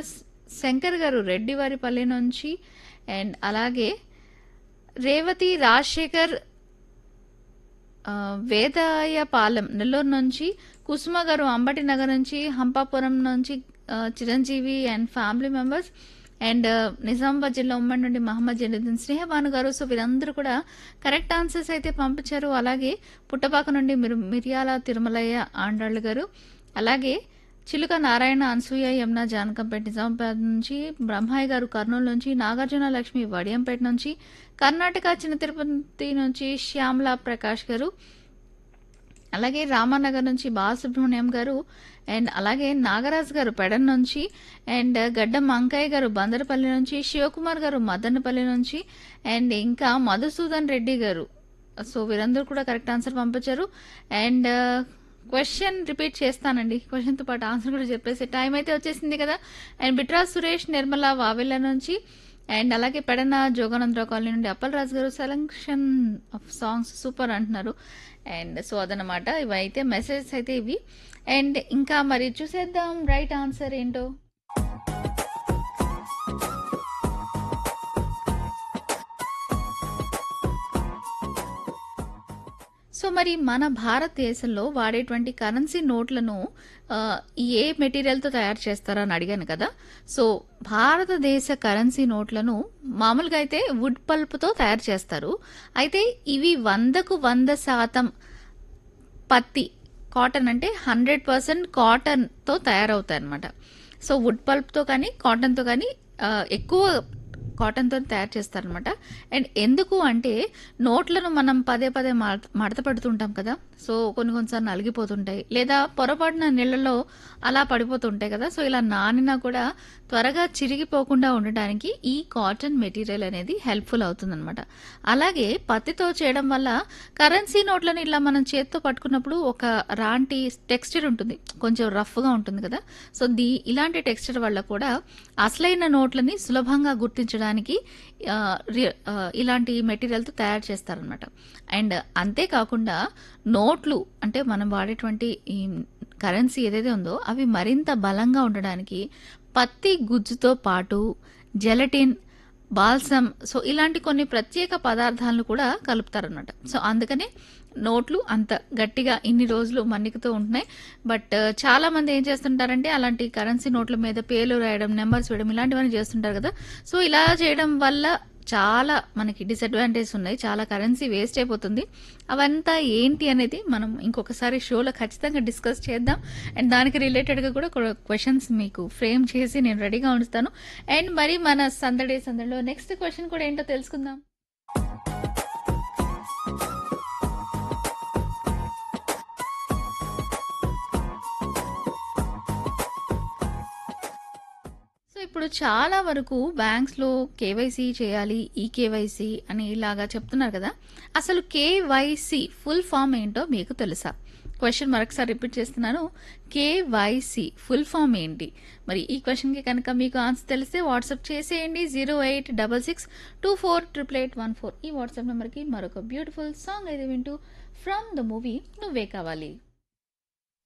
శంకర్ గారు రెడ్డివారిపల్లి నుంచి అండ్ అలాగే రేవతి రాజశేఖర్ ఆ, వేదాయపాలెం నెల్లూరు నుంచి కుసుమ గారు అంబటి నగర్ నుంచి హంపాపురం నుంచి ఆ, Chiranjeevi and family members and Nizamabad జిల్లా ఉమ్మడి నుండి మహమ్మద్ జనీద్దీన్ స్నేహబాను గారు సో వీరందరూ కూడా కరెక్ట్ ఆన్సర్స్ అయితే పంపించారు అలాగే పుట్టపాక నుండి మిరు మిరియాల తిరుమలయ్య ఆండాళ్ళు గారు అలాగే చిలుక నారాయణ అనసూయ యమున జానకంపేట నిజామాబాద్ నుంచి బ్రహ్మాయి గారు కర్నూలు నుంచి నాగార్జున లక్ష్మి వడియంపేట నుంచి కర్ణాటక చిన్న తిరుపతి నుంచి శ్యామల ప్రకాష్ గారు అలాగే రామానగర్ నుంచి బాలసుబ్రహ్మణ్యం గారు అండ్ అలాగే నాగరాజ్ గారు పెడన్ నుంచి అండ్ గడ్డం అంకయ్య గారు బందరపల్లి నుంచి శివకుమార్ గారు మదనపల్లి నుంచి అండ్ ఇంకా మధుసూదన్ రెడ్డి గారు సో వీరందరూ కూడా కరెక్ట్ ఆన్సర్ పంపించారు అండ్ క్వశ్చన్ రిపీట్ చేస్తానండి క్వశ్చన్తో పాటు ఆన్సర్ కూడా చెప్పేసి టైం అయితే వచ్చేసింది కదా అండ్ బిట్రా సురేష్ నిర్మల వావెల్ల నుంచి అండ్ అలాగే పెడన జోగానందరావు కాలనీ నుండి Appal Raju garu selection of songs super అంటున్నారు అండ్ సో అదనమాట ఇవైతే మెసేజెస్ అయితే ఇవి అండ్ ఇంకా మరి చూసేద్దాం రైట్ ఆన్సర్ ఏంటో సో మరి మన భారతదేశంలో వాడేటువంటి కరెన్సీ నోట్లను ఆ, ఏ మెటీరియల్తో తయారు చేస్తారో అని అడిగాను కదా సో భారతదేశ కరెన్సీ నోట్లను మామూలుగా అయితే వుడ్ పల్ప్తో తయారు చేస్తారు అయితే ఇవి వందకు వంద శాతం పత్తి కాటన్ అంటే హండ్రెడ్ పర్సెంట్ కాటన్తో తయారవుతాయి అనమాట సో వుడ్ పల్ప్తో కానీ కాటన్తో కానీ ఆ, ఎక్కువ కాటన్తో తయారు చేస్తారనమాట అండ్ ఎందుకు అంటే నోట్లను మనం పదే పదే మడ- మడత పెడుతుంటాం కదా సో కొన్ని కొన్నిసార్లు నలిగిపోతుంటాయి లేదా పొరపాటున నీళ్ళలో అలా పడిపోతుంటాయి కదా సో ఇలా నానినా కూడా త్వరగా చిరిగిపోకుండా ఉండడానికి ఈ కాటన్ మెటీరియల్ అనేది హెల్ప్ఫుల్ అవుతుందన్నమాట అలాగే పత్తితో చేయడం వల్ల కరెన్సీ నోట్లను ఇలా మనం చేత్తో పట్టుకున్నప్పుడు ఒక రాంటి టెక్స్చర్ ఉంటుంది కొంచెం రఫ్గా ఉంటుంది కదా సో దీ ఇలాంటి టెక్స్చర్ వల్ల కూడా అసలైన నోట్లని సులభంగా గుర్తించడానికి ఆ, రి- ఆ, ఇలాంటి మెటీరియల్తో తయారు చేస్తారనమాట అండ్ అంతేకాకుండా నోట్లు అంటే మనం వాడేటువంటి ఈ కరెన్సీ ఏదైతే ఉందో అవి మరింత బలంగా ఉండడానికి పత్తి గుజ్జుతో పాటు జెలటిన్ బాల్సమ్ సో ఇలాంటి కొన్ని ప్రత్యేక పదార్థాలను కూడా కలుపుతారనమాట సో అందుకనే నోట్లు అంత గట్టిగా ఇన్ని రోజులు మన్నికతో ఉంటున్నాయి బట్ చాలా మంది ఏం చేస్తుంటారంటే అలాంటి కరెన్సీ నోట్ల మీద పేర్లు రాయడం నెంబర్స్ వేయడం ఇలాంటివన్నీ చేస్తుంటారు కదా సో ఇలా చేయడం వల్ల చాలా మనకి డిసడ్వాంటేజ్ ఉన్నాయి చాలా కరెన్సీ వేస్ట్ అయిపోతుంది అవంతా ఏంటి అనేది మనం ఇంకొకసారి షోలో ఖచ్చితంగా డిస్కస్ చేద్దాం అండ్ దానికి రిలేటెడ్గా కూడా క్వశ్చన్స్ మీకు ఫ్రేమ్ చేసి నేను రెడీగా ఉంచుతాను అండ్ మరి మన సందడి సందడిలో నెక్స్ట్ క్వశ్చన్ కూడా ఏంటో తెలుసుకుందాం సో ఇప్పుడు చాలా వరకు బ్యాంక్స్లో కేవైసీ చేయాలి ఈ కేవైసీ అని ఇలాగా చెప్తున్నారు కదా అసలు కేవైసీ ఫుల్ ఫామ్ ఏంటో మీకు తెలుసా క్వశ్చన్ మరొకసారి రిపీట్ చేస్తున్నాను కేవైసీ ఫుల్ ఫామ్ ఏంటి మరి ఈ క్వశ్చన్కి కనుక మీకు ఆన్సర్ తెలిస్తే వాట్సాప్ చేసేయండి zero eight double six two four triple eight one four ఈ వాట్సాప్ నెంబర్కి మరొక బ్యూటిఫుల్ సాంగ్ అయితే వింటూ ఫ్రమ్ ద మూవీ నువ్వే కావాలి